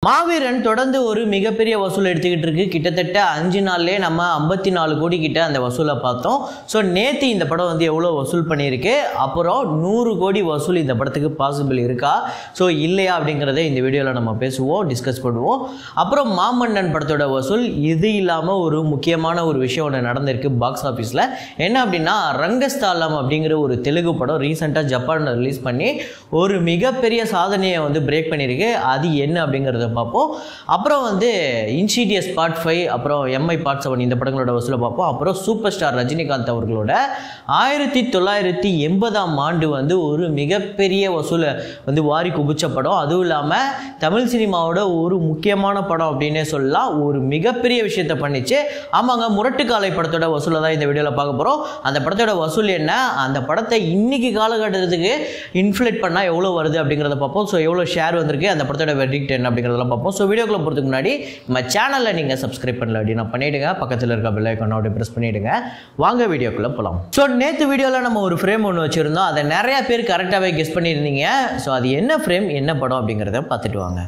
மாவீரன் தொடர்ந்து ஒரு மிகப்பெரிய வசூல் எடுத்துக்கிட்டு இருக்கு கிட்டத்தட்ட அஞ்சு நாள்லேயே நம்ம ஐம்பத்தி நாலு கோடி கிட்ட அந்த வசூலை பார்த்தோம் ஸோ நேற்று இந்த படம் வந்து எவ்வளோ வசூல் பண்ணியிருக்கு அப்புறம் நூறு கோடி வசூல் இந்த படத்துக்கு பாசிபிள் இருக்கா ஸோ இல்லையா அப்படிங்கிறத இந்த வீடியோவில் நம்ம பேசுவோம் டிஸ்கஸ் பண்ணுவோம் அப்புறம் மாமன்னன் படத்தோட வசூல் இது இல்லாமல் ஒரு முக்கியமான ஒரு விஷயம் ஒன்று நடந்திருக்கு பாக்ஸ் ஆஃபீஸில் என்ன அப்படின்னா ரங்கஸ்தாலம் அப்படிங்கிற ஒரு தெலுங்கு படம் ரீசெண்டாக ஜப்பானில் ரிலீஸ் பண்ணி ஒரு மிகப்பெரிய சாதனையை வந்து பிரேக் பண்ணியிருக்கு அது என்ன அப்படிங்கிறத பார்ப்போம் அப்புறம் வந்து இன்சீடியஸ் பார்ட் ஃபைவ் அப்புறம் எம்ஐ பார்ட் செவன் இந்த படங்களோட வசூலை பார்ப்போம் அப்புறம் சூப்பர் ஸ்டார் ரஜினிகாந்த் அவர்களோட ஆயிரத்தி தொள்ளாயிரத்தி எண்பதாம் ஆண்டு வந்து ஒரு மிகப்பெரிய வசூலை வந்து வாரி குபிச்ச படம் அதுவும் இல்லாமல் தமிழ் சினிமாவோட ஒரு முக்கியமான படம் அப்படின்னே சொல்லலாம் ஒரு மிகப்பெரிய விஷயத்த பண்ணிச்சு ஆமாங்க முரட்டுக்காலை படத்தோட வசூலை தான் இந்த வீடியோவில் பார்க்க போகிறோம் அந்த படத்தோட வசூல் என்ன அந்த படத்தை இன்னைக்கு காலகட்டத்துக்கு இன்ஃப்ளேட் பண்ணால் எவ்வளோ வருது அப்படிங்கிறத பார்ப்போம் ஸோ எவ்வளோ ஷேர் வந்திருக்கு அந்த படத்தோட வெர்டிக்ட் என்ன அப்படிங்கிறதெல்லாம் பார்ப்போம் ஸோ வீடியோக்குள்ள போகிறதுக்கு முன்னாடி நம்ம சேனலில் நீங்கள் சப்ஸ்கிரைப் பண்ணல அப்படின்னா பண்ணிவிடுங்க பக்கத்தில் இருக்க பெல் ஐக்கான அப்படியே ப்ரெஸ் பண்ணிவிடுங்க வாங்க வீடியோக்குள்ளே போகலாம் ஸோ நேற்று வீடியோவில் நம்ம ஒரு ஃப்ரேம் ஒன்று வச்சுருந்தோம் அதை நிறைய பேர் கரெக்டாகவே கெஸ் பண்ணியிருந்தீங்க ஸோ அது என்ன ஃப்ரேம் என்ன படம் அப்படிங்கிறத பார்த்துட்டு வாங்க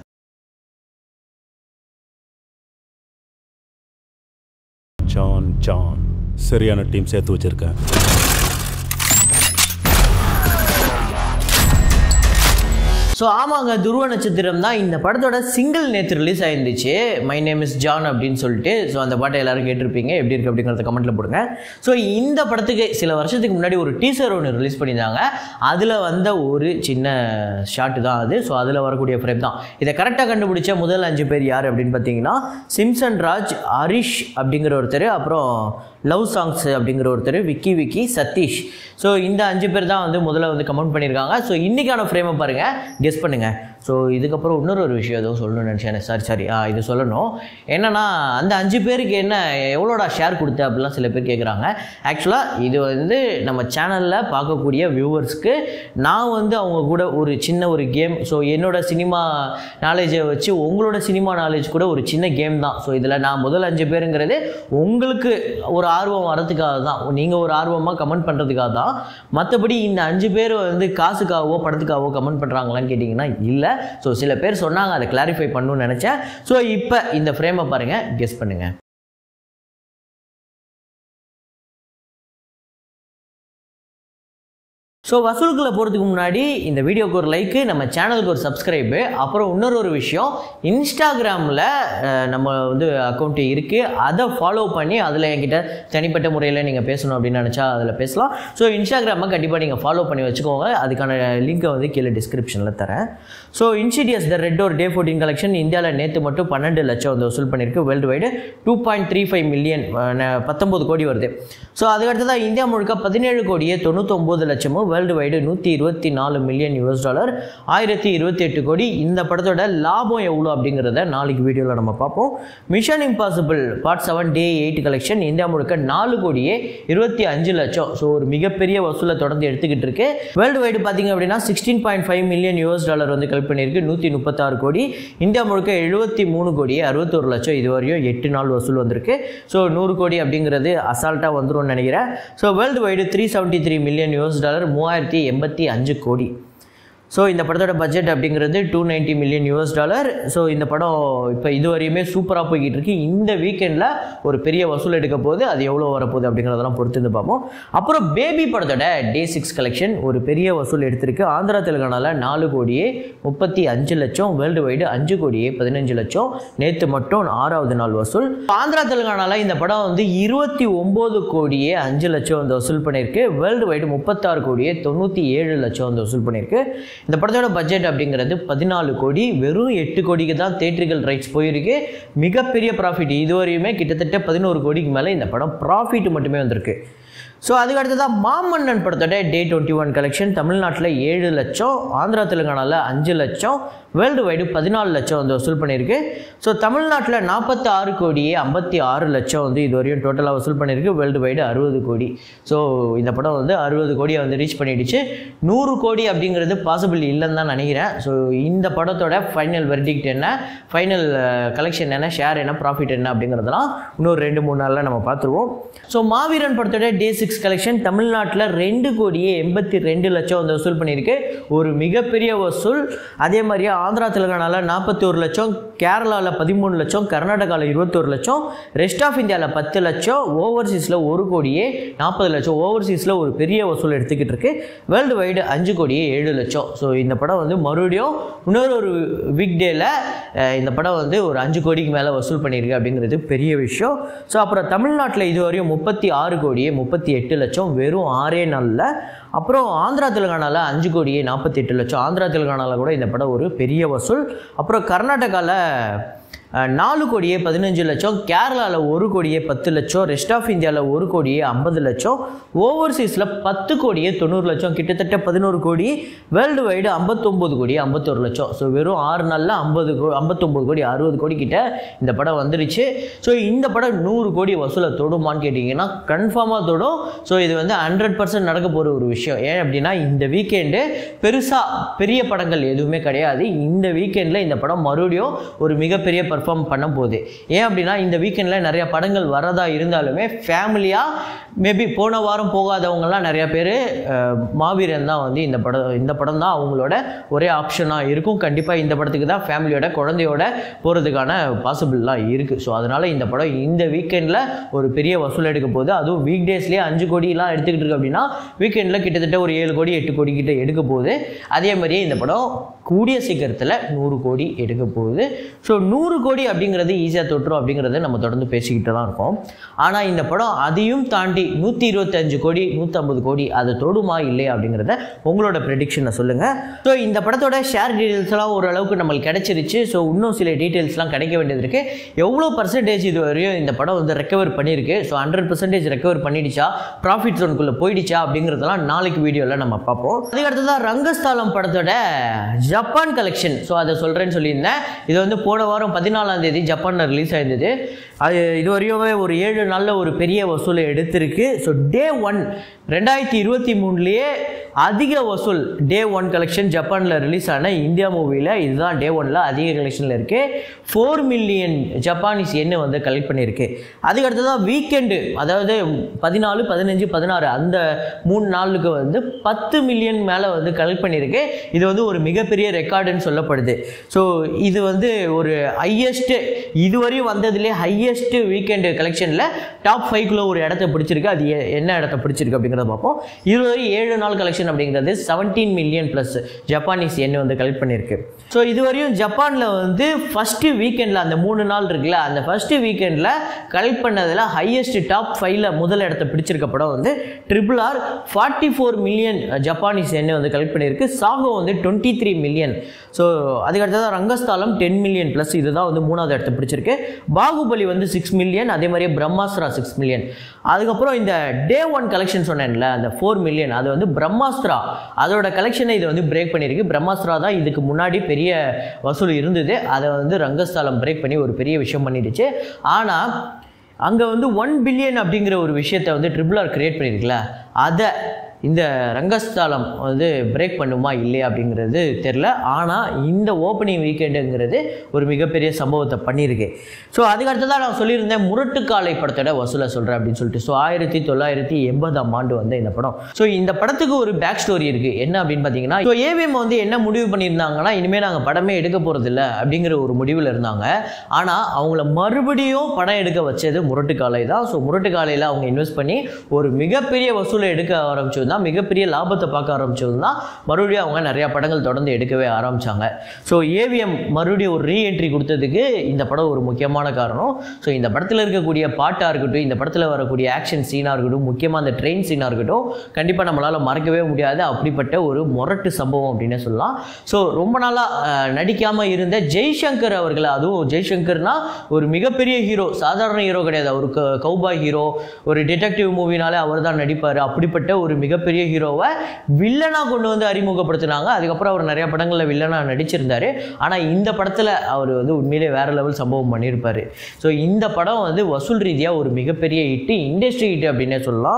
ஜான் ஜான் சரியான டீம் சேர்த்து வச்சிருக்கேன் ஸோ ஆமாங்க துருவ நட்சத்திரம் தான் இந்த படத்தோட சிங்கிள் நேற்று ரிலீஸ் ஆயிருந்துச்சு மை நேம் இஸ் ஜான் அப்படின்னு சொல்லிட்டு ஸோ அந்த பாட்டை எல்லாரும் கேட்டிருப்பீங்க எப்படி இருக்குது அப்படிங்கிறத கமெண்ட்டில் போடுங்க ஸோ இந்த படத்துக்கு சில வருஷத்துக்கு முன்னாடி ஒரு டீசர் ஒன்று ரிலீஸ் பண்ணியிருந்தாங்க அதில் வந்த ஒரு சின்ன ஷாட்டு தான் அது ஸோ அதில் வரக்கூடிய ஃப்ரேம் தான் இதை கரெக்டாக கண்டுபிடிச்ச முதல் அஞ்சு பேர் யார் அப்படின்னு பார்த்தீங்கன்னா சிம்சன் ராஜ் ஹரிஷ் அப்படிங்கிற ஒருத்தர் அப்புறம் லவ் சாங்ஸ் அப்படிங்கிற ஒருத்தர் விக்கி விக்கி சதீஷ் ஸோ இந்த அஞ்சு பேர் தான் வந்து முதல்ல வந்து கமெண்ட் பண்ணியிருக்காங்க ஸோ இன்றைக்கான ஃப்ரேமை பாருங்கள் கெஸ் பண்ணுங்கள் ஸோ இதுக்கப்புறம் இன்னொரு ஒரு விஷயம் ஏதோ சொல்லணும்னு நினச்சேன் சாரி சாரி ஆ இது சொல்லணும் என்னன்னா அந்த அஞ்சு பேருக்கு என்ன எவ்வளோடா ஷேர் கொடுத்த அப்படிலாம் சில பேர் கேட்குறாங்க ஆக்சுவலாக இது வந்து நம்ம சேனலில் பார்க்கக்கூடிய வியூவர்ஸ்க்கு நான் வந்து அவங்க கூட ஒரு சின்ன ஒரு கேம் ஸோ என்னோட சினிமா நாலேஜை வச்சு உங்களோட சினிமா நாலேஜ் கூட ஒரு சின்ன கேம் தான் ஸோ இதில் நான் முதல் அஞ்சு பேருங்கிறது உங்களுக்கு ஒரு ஆர்வம் வரதுக்காக தான் நீங்கள் ஒரு ஆர்வமாக கமெண்ட் பண்ணுறதுக்காக தான் மற்றபடி இந்த அஞ்சு பேர் வந்து காசுக்காகவோ படத்துக்காகவோ கமெண்ட் பண்ணுறாங்களான்னு கேட்டிங்கன்னா இல்லை ஸோ சில பேர் சொன்னாங்க அதை கிளாரிஃபை பண்ணணும்னு நினச்சேன் ஸோ இப்போ இந்த ஃப்ரேமை பாருங்கள் கெஸ் பண்ணுங்கள் ஸோ வசூலுக்குள்ளே போகிறதுக்கு முன்னாடி இந்த வீடியோக்கு ஒரு லைக்கு நம்ம சேனலுக்கு ஒரு சப்ஸ்கிரைபு அப்புறம் இன்னொரு ஒரு விஷயம் இன்ஸ்டாகிராமில் நம்ம வந்து அக்கௌண்ட் இருக்குது அதை ஃபாலோ பண்ணி அதில் என்கிட்ட தனிப்பட்ட முறையில் நீங்கள் பேசணும் அப்படின்னு நினச்சா அதில் பேசலாம் ஸோ இன்ஸ்டாகிராமை கண்டிப்பாக நீங்கள் ஃபாலோ பண்ணி வச்சுக்கோங்க அதுக்கான லிங்க்கை வந்து கீழே டிஸ்கிரிப்ஷனில் தரேன் ஸோ இன்சிடியஸ் த ரெட் ஒரு டே ஃபோர்டீன் கலெக்ஷன் இந்தியாவில் நேற்று மட்டும் பன்னெண்டு லட்சம் வந்து வசூல் பண்ணியிருக்கு world wide two point three five million பத்தொம்பது கோடி வருது ஸோ அதுக்கடுத்ததாக இந்தியா முழுக்க பதினேழு கோடியே தொண்ணூத்தொம்பது லட்சமும் வேர்ல்டு வைடு நூற்றி இருபத்தி நாலு மில்லியன் யூஎஸ் டாலர் ஆயிரத்தி இருபத்தி எட்டு கோடி இந்த படத்தோட லாபம் எவ்வளோ அப்படிங்கிறத நாளைக்கு வீடியோவில் நம்ம பார்ப்போம் mission impossible part seven day eight collection India முழுக்க நாலு கோடியே இருபத்தி அஞ்சு லட்சம் ஸோ ஒரு மிகப்பெரிய வசூலை தொடர்ந்து எடுத்துக்கிட்டு இருக்கு வேர்ல்டு வைடு பார்த்தீங்க அப்படின்னா sixteen point five million US dollar வந்து கலெக்ட் பண்ணியிருக்கு நூற்றி முப்பத்தாறு கோடி இந்தியா முழுக்க எழுபத்தி மூணு கோடியே அறுபத்தொரு லட்சம் இது வரையும் எட்டு நாள் வசூல் வந்திருக்கு ஸோ நூறு கோடி அப்படிங்கிறது அசால்ட்டாக வந்துரும்னு நினைக்கிறேன் so world wide three seventy three million US dollar மூவாயிரத்தி எண்பத்தி அஞ்சு கோடி ஸோ இந்த படத்தோட பட்ஜெட் அப்படிங்கிறது two ninety million US dollar so இந்த படம் இப்போ இது வரையுமே சூப்பராக போய்கிட்டு இருக்கு இந்த வீக்கெண்டில் ஒரு பெரிய வசூல் எடுக்க போகுது அது எவ்வளோ வரப்போகுது அப்படிங்கிறதெல்லாம் பொறுத்து இருந்து பார்ப்போம் அப்புறம் பேபி படத்தோட டே சிக்ஸ் கலெக்ஷன் ஒரு பெரிய வசூல் எடுத்திருக்கு ஆந்திரா தெலுங்கானாவில் நாலு கோடியே முப்பத்தி அஞ்சு லட்சம் வேர்ல்டு வைடு அஞ்சு கோடியே பதினஞ்சு லட்சம் நேற்று மட்டும் ஆறாவது நாள் வசூல் ஆந்திரா தெலுங்கானாவில் இந்த படம் வந்து இருபத்தி ஒம்பது கோடியே அஞ்சு லட்சம் வந்து வசூல் பண்ணியிருக்கு வேர்ல்டு வைடு முப்பத்தாறு கோடியே தொண்ணூற்றி ஏழு லட்சம் வந்து வசூல் பண்ணியிருக்கு இந்த படத்தோட பட்ஜெட் அப்படிங்கிறது பதினாலு கோடி வெறும் எட்டு கோடிக்கு தான் தேட்டரிக்கல் ரைட்ஸ் போயிருக்கு மிகப்பெரிய ப்ராஃபிட் இதுவரையுமே கிட்டத்தட்ட பதினோரு கோடிக்கு மேலே இந்த படம் ப்ராஃபிட் மட்டுமே வந்திருக்கு ஸோ அதுக்கு அடுத்ததாக மாமன்னன் படத்தோட டே டுவெண்ட்டி ஒன் கலெக்ஷன் தமிழ்நாட்டில் ஏழு லட்சம் ஆந்திரா தெலுங்கானாவில் அஞ்சு லட்சம் வேர்ல்டு வைடு பதினாலு லட்சம் வந்து வசூல் பண்ணியிருக்கு ஸோ தமிழ்நாட்டில் நாற்பத்தி ஆறு கோடியே ஐம்பத்தி ஆறு லட்சம் வந்து இது வரையும் டோட்டலாக வசூல் பண்ணியிருக்கு வேர்ல்டு வைடு அறுபது கோடி ஸோ இந்த படம் வந்து அறுபது கோடியை வந்து ரீச் பண்ணிடுச்சு நூறு கோடி அப்படிங்கிறது பாசிபிள் இல்லைன்னு தான் நினைக்கிறேன் ஸோ இந்த படத்தோட ஃபைனல் வெர்டிக்ட் என்ன ஃபைனல் கலெக்ஷன் என்ன ஷேர் என்ன ப்ராஃபிட் என்ன அப்படிங்கிறதெல்லாம் இன்னொரு ரெண்டு மூணு நாளில் நம்ம பார்த்துருவோம் ஸோ மாவீரன் படத்தோட டே சிக்ஸ் சிக்ஸ் கலெக்ஷன் தமிழ்நாட்டில் ரெண்டு கோடியே எண்பத்தி ரெண்டு லட்சம் வந்து வசூல் பண்ணியிருக்கு ஒரு மிகப்பெரிய வசூல் அதே மாதிரியே ஆந்திரா தெலுங்கானாவில் நாற்பத்தி ஒரு லட்சம் கேரளாவில் பதிமூணு லட்சம் கர்நாடகாவில் இருபத்தொரு லட்சம் ரெஸ்ட் ஆஃப் இந்தியாவில் பத்து லட்சம் ஓவர்சீஸில் ஒரு கோடியே நாற்பது லட்சம் ஓவர்சீஸில் ஒரு பெரிய வசூல் எடுத்துக்கிட்டு இருக்கு வேர்ல்டு வைடு அஞ்சு கோடியே ஏழு லட்சம் ஸோ இந்த படம் வந்து மறுபடியும் இன்னொரு ஒரு வீக் டேல இந்த படம் வந்து ஒரு அஞ்சு கோடிக்கு மேலே வசூல் பண்ணியிருக்கு அப்படிங்கிறது பெரிய விஷயம் ஸோ அப்புறம் தமிழ்நாட்டில் இதுவரையும் முப்பத்தி ஆறு கோடியே முப்பத்தி எட்டு லட்சம் வெறும் ஆறே நாளில் அப்புறம் ஆந்திரா தெலுங்கானாவில் அஞ்சு கோடியே நாற்பத்தி எட்டு லட்சம் ஆந்திரா தெலுங்கானாவில் கூட இந்த படம் ஒரு பெரிய வசூல் அப்புறம் கர்நாடகாவில் அஹ், நாலு கோடியே பதினஞ்சு லட்சம் கேரளாவில் ஒரு கோடியே பத்து லட்சம் ரெஸ்ட் ஆஃப் இந்தியாவில் ஒரு கோடியே ஐம்பது லட்சம் ஓவர்சீஸில் பத்து கோடியே தொண்ணூறு லட்சம் கிட்டத்தட்ட பதினோரு கோடி வேர்ல்டு வைடு ஐம்பத்தொம்போது கோடி ஐம்பத்தொரு லட்சம் ஸோ வெறும் ஆறு நாளில் ஐம்பது கோ ஐம்பத்தொம்போது கோடி அறுபது கோடி கிட்ட இந்த படம் வந்துருச்சு ஸோ இந்த படம் நூறு கோடி வசூலை தொடுமான்னு கேட்டிங்கன்னா கன்ஃபார்மாக தொடும் ஸோ இது வந்து ஹண்ட்ரட் பர்சன்ட் நடக்க போகிற ஒரு விஷயம் ஏன் அப்படின்னா இந்த வீக்கெண்டு பெருசாக பெரிய படங்கள் எதுவுமே கிடையாது இந்த வீக்கெண்டில் இந்த படம் மறுபடியும் ஒரு மிகப்பெரிய பர்ஃபார்ம் பண்ண போகுது ஏன் அப்படின்னா இந்த வீக்கெண்டில் நிறைய படங்கள் வரதா இருந்தாலுமே ஃபேமிலியாக மேபி போன வாரம் போகாதவங்கலாம் நிறைய பேர் மாவீரன் தான் வந்து இந்த படம் இந்த படம் தான் அவங்களோட ஒரே ஆப்ஷனாக இருக்கும் கண்டிப்பாக இந்த படத்துக்கு தான் ஃபேமிலியோட குழந்தையோட போகிறதுக்கான பாசிபிள்லாம் இருக்குது ஸோ அதனால் இந்த படம் இந்த வீக்கெண்டில் ஒரு பெரிய வசூல் எடுக்க போகுது அதுவும் வீக் டேஸ்லேயே அஞ்சு கோடிலாம் எடுத்துக்கிட்டு இருக்கு அப்படின்னா வீக்கெண்டில் கிட்டத்தட்ட ஒரு ஏழு கோடி எட்டு கோடி கிட்ட எடுக்க போகுது அதே மாதிரியே இந்த படம் கூடிய சீக்கிரத்தில் நூறு கோடி எடுக்க போகுது ஸோ நூறு கோடி அப்படிங்கிறது ஈஸியாக தொட்டுரும் அப்படிங்கிறத நம்ம தொடர்ந்து பேசிக்கிட்டு தான் இருக்கோம் ஆனால் இந்த படம் அதையும் தாண்டி நூற்றி இருபத்தஞ்சு கோடி நூற்றம்பது கோடி அதை தொடுமா இல்லையா அப்படிங்கிறத உங்களோட ப்ரெடிக்ஷனை சொல்லுங்கள் ஸோ இந்த படத்தோட ஷேர் டீட்டெயில்ஸ்லாம் ஓரளவுக்கு நம்மளுக்கு கிடைச்சிருச்சு ஸோ இன்னும் சில டீட்டெயில்ஸ்லாம் கிடைக்க வேண்டியது இருக்குது எவ்வளோ பர்சன்டேஜ் இது வரையும் இந்த படம் வந்து ரெக்கவர் பண்ணியிருக்கு ஸோ ஹண்ட்ரட் பர்சன்டேஜ் ரெக்கவர் பண்ணிடுச்சா ப்ராஃபிட் ஜோனுக்குள்ளே போயிடுச்சா அப்படிங்கிறதெல்லாம் நாளைக்கு வீடியோவில் நம்ம பார்ப்போம் அதுக்கடுத்ததான் ரங்கஸ்தாலம் படத்தோட ஜப்பான் கலெக்ஷன் ஸோ அதை சொல்கிறேன்னு சொல்லியிருந்தேன் இது வந்து போன வாரம் பதினாலாம் தேதி ஜப்பானில் ரிலீஸ் ஆயிருந்தது அது இதுவரையுமே ஒரு ஏழு நாளில் ஒரு பெரிய வசூலை எடுத்திருக்கு ஸோ டே ஒன் ரெண்டாயிரத்தி இருபத்தி மூணுலேயே அதிக வசூல் டே ஒன் கலெக்ஷன் ஜப்பானில் ரிலீஸ் ஆன இந்தியா மூவியில் இதுதான் டே ஒனில் அதிக கலெக்ஷனில் இருக்குது ஃபோர் மில்லியன் ஜப்பானீஸ் எண்ணு வந்து கலெக்ட் பண்ணியிருக்கு அதுக்கு தான் வீக்கெண்டு அதாவது பதினாலு பதினஞ்சு பதினாறு அந்த மூணு நாளுக்கு வந்து பத்து மில்லியன் மேலே வந்து கலெக்ட் பண்ணியிருக்கு இது வந்து ஒரு மிகப்பெரிய ரெக்கார்டுன்னு சொல்லப்படுது ஸோ இது வந்து ஒரு ஹையஸ்ட்டு இதுவரையும் வந்ததுலேயே ஹையஸ்ட் வீக்கெண்டு கலெக்ஷனில் டாப் ஃபைவ்க்குள்ள ஒரு இடத்த பிடிச்சிருக்கு அது எ- என்ன இடத்த பிடிச்சிருக்கு அப்படிங்கிறத பார்ப்போம் இதுவரை ஏழு நாள் கலெக்ஷன் அப்படிங்கிறது செவன்டீன் மில்லியன் ப்ளஸ் ஜப்பானீஸ் எண்ணு வந்து கலெக்ட் பண்ணியிருக்கு ஸோ இதுவரையும் ஜப்பானில் வந்து ஃபஸ்ட்டு வீக்கெண்டில் அந்த மூணு நாள் இருக்குல்ல அந்த ஃபஸ்ட்டு வீக்கெண்டில் கலெக்ட் பண்ணதில் ஹையஸ்ட் டாப் ஃபைவ்ல முதல் இடத்த பிடிச்சிருக்க படம் வந்து triple R forty four million Japanese எண்ணு வந்து கலெக்ட் பண்ணியிருக்கு சாகோ வந்து டுவெண்ட்டி த்ரீ மில்லியன் ஸோ அதுக்கடுத்ததான் ரங்கஸ்தாலம் டென் மில்லியன் ப்ளஸ் இதுதான் வந்து மூணாவது இடத்த பிடிச்சிருக்கு பாகுபலி வந்து சிக்ஸ் மில்லியன் அதே மாதிரியே பிரம்மாஸ்திரா சிக்ஸ் மில்லியன் அதுக்கப்புறம் இந்த டே ஒன் கலெக்ஷன் சொன்னேன்ல அந்த ஃபோர் மில்லியன் அது வந்து பிரம்மாஸ்திரா அதோட கலெக்ஷனை இது வந்து பிரேக் பண்ணியிருக்கு பிரம்மாஸ்திரா தான் இதுக்கு முன்னாடி பெரிய வசூல் இருந்தது அதை வந்து ரங்கஸ்தாலம் பிரேக் பண்ணி ஒரு பெரிய விஷயம் பண்ணிடுச்சு ஆனால் அங்கே வந்து ஒன் பில்லியன் அப்படிங்கிற ஒரு விஷயத்தை வந்து ட்ரிபிள் ஆர் கிரியேட் பண்ணியிருக்குல்ல அதை இந்த ரங்கஸ்தலம் வந்து பிரேக் பண்ணுமா இல்லையா அப்படிங்கிறது தெரில ஆனால் இந்த ஓப்பனிங் வீக்கெண்டுங்கிறது ஒரு மிகப்பெரிய சம்பவத்தை பண்ணியிருக்கு ஸோ அதுக்கடுத்ததான் நான் சொல்லியிருந்தேன் முரட்டுக்காலை படத்தோட வசூலை சொல்கிறேன் அப்படின்னு சொல்லிட்டு ஸோ ஆயிரத்தி தொள்ளாயிரத்தி எண்பதாம் ஆண்டு வந்த இந்த படம் ஸோ இந்த படத்துக்கு ஒரு பேக் ஸ்டோரி இருக்குது என்ன அப்படின்னு பார்த்தீங்கன்னா ஸோ ஏவிஎம் வந்து என்ன முடிவு பண்ணியிருந்தாங்கன்னா இனிமேல் நாங்கள் படமே எடுக்க போகிறதில்ல அப்படிங்கிற ஒரு முடிவில் இருந்தாங்க ஆனால் அவங்கள மறுபடியும் படம் எடுக்க வச்சது முரட்டுக்காலை தான் ஸோ முரட்டுக்காலையில் அவங்க இன்வெஸ்ட் பண்ணி ஒரு மிகப்பெரிய வசூலை எடுக்க ஆரம்பிச்சது தான் மிகப்பெரிய லாபத்தை பார்க்க ஆரம்பிச்சது தான் மறுபடியும் அவங்க நிறையா படங்கள் தொடர்ந்து எடுக்கவே ஆரம்பிச்சாங்க ஸோ ஏவிஎம் மறுபடியும் ஒரு ரீஎன்ட்ரி கொடுத்ததுக்கு இந்த படம் ஒரு முக்கியமான காரணம் ஸோ இந்த படத்தில் இருக்கக்கூடிய பாட்டாக இருக்கட்டும் இந்த படத்தில் வரக்கூடிய ஆக்ஷன் சீனாக இருக்கட்டும் முக்கியமாக அந்த ட்ரெயின் சீனாக இருக்கட்டும் கண்டிப்பாக நம்மளால் மறக்கவே முடியாது அப்படிப்பட்ட ஒரு முரட்டு சம்பவம் அப்படின்னே சொல்லலாம் ஸோ ரொம்ப நாளாக நடிக்காமல் இருந்த ஜெய்சங்கர் அவர்கள் அதுவும் ஜெய்சங்கர்னா ஒரு மிகப்பெரிய ஹீரோ சாதாரண ஹீரோ கிடையாது ஒரு கௌபாய் ஹீரோ ஒரு டிடெக்டிவ் மூவினாலே அவர் தான் நடிப்பார் அப்படிப்பட்ட ஒரு மிகப்பெரிய ஹீரோவை வில்லனாக கொண்டு வந்து அறிமுகப்படுத்தினாங்க அதுக்கப்புறம் அவர் நிறைய படங்களில் வில்லனாக நடிச்சிருந்தாரு ஆனால் இந்த படத்தில் அவர் வந்து உண்மையிலே வேற லெவல் சம்பவம் பண்ணியிருப்பார் ஸோ இந்த படம் வந்து வசூல் ரீதியாக ஒரு மிகப்பெரிய ஹிட்டு இண்டஸ்ட்ரி ஹிட் அப்படின்னே சொல்லலாம்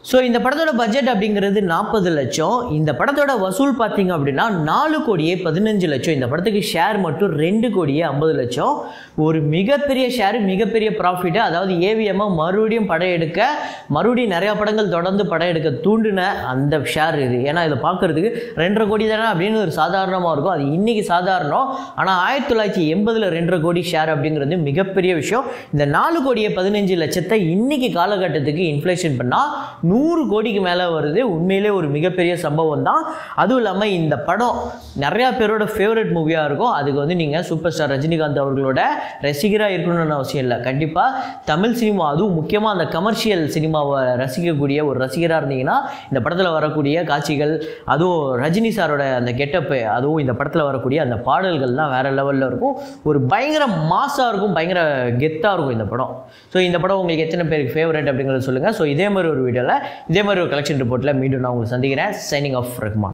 ஸோ இந்த படத்தோட பட்ஜெட் அப்படிங்கிறது நாற்பது லட்சம் இந்த படத்தோட வசூல் பார்த்தீங்க அப்படின்னா நாலு கோடியே பதினஞ்சு லட்சம் இந்த படத்துக்கு ஷேர் மட்டும் ரெண்டு கோடியே ஐம்பது லட்சம் ஒரு மிகப்பெரிய ஷேர் மிகப்பெரிய ப்ராஃபிட்டு அதாவது ஏவிஎம்மை மறுபடியும் படம் எடுக்க மறுபடியும் நிறையா படங்கள் தொடர்ந்து படம் எடுக்க தூண்டின அந்த ஷேர் இது ஏன்னா இதை பார்க்குறதுக்கு ரெண்டரை கோடி தானே அப்படின்னு ஒரு சாதாரணமாக இருக்கும் அது இன்னைக்கு சாதாரணம் ஆனால் ஆயிரத்தி தொள்ளாயிரத்தி எண்பதில் ரெண்டரை கோடி ஷேர் அப்படிங்கிறது மிகப்பெரிய விஷயம் இந்த நாலு கோடியே பதினஞ்சு லட்சத்தை இன்னைக்கு காலகட்டத்துக்கு இன்ஃப்ளேஷன் பண்ணால் நூறு கோடிக்கு மேலே வருது உண்மையிலே ஒரு மிகப்பெரிய சம்பவம் தான் அதுவும் இல்லாமல் இந்த படம் நிறையா பேரோட ஃபேவரட் மூவியாக இருக்கும் அதுக்கு வந்து நீங்கள் சூப்பர் ஸ்டார் ரஜினிகாந்த் அவர்களோட ரசிகராக இருக்கணும்னு அவசியம் இல்லை கண்டிப்பாக தமிழ் சினிமா அதுவும் முக்கியமாக அந்த கமர்ஷியல் சினிமாவை ரசிக்கக்கூடிய ஒரு ரசிகராக இருந்தீங்கன்னா இந்த படத்தில் வரக்கூடிய காட்சிகள் அதுவும் ரஜினி சாரோட அந்த கெட்டப்பு அதுவும் இந்த படத்தில் வரக்கூடிய அந்த பாடல்கள்லாம் வேற லெவலில் இருக்கும் ஒரு பயங்கர மாஸாக இருக்கும் பயங்கர கெத்தாக இருக்கும் இந்த படம் ஸோ இந்த படம் உங்களுக்கு எத்தனை பேருக்கு ஃபேவரட் அப்படிங்கிறத சொல்லுங்கள் ஸோ இதே மாதிரி ஒரு வீடியோவில் இதே மாதிரி ஒரு கலெக்ஷன் ரிப்போர்ட்டில் மீண்டும் நான் உங்களுக்கு சந்திக்கிறேன் சைனிங் ஆஃப் ரஹ்மான்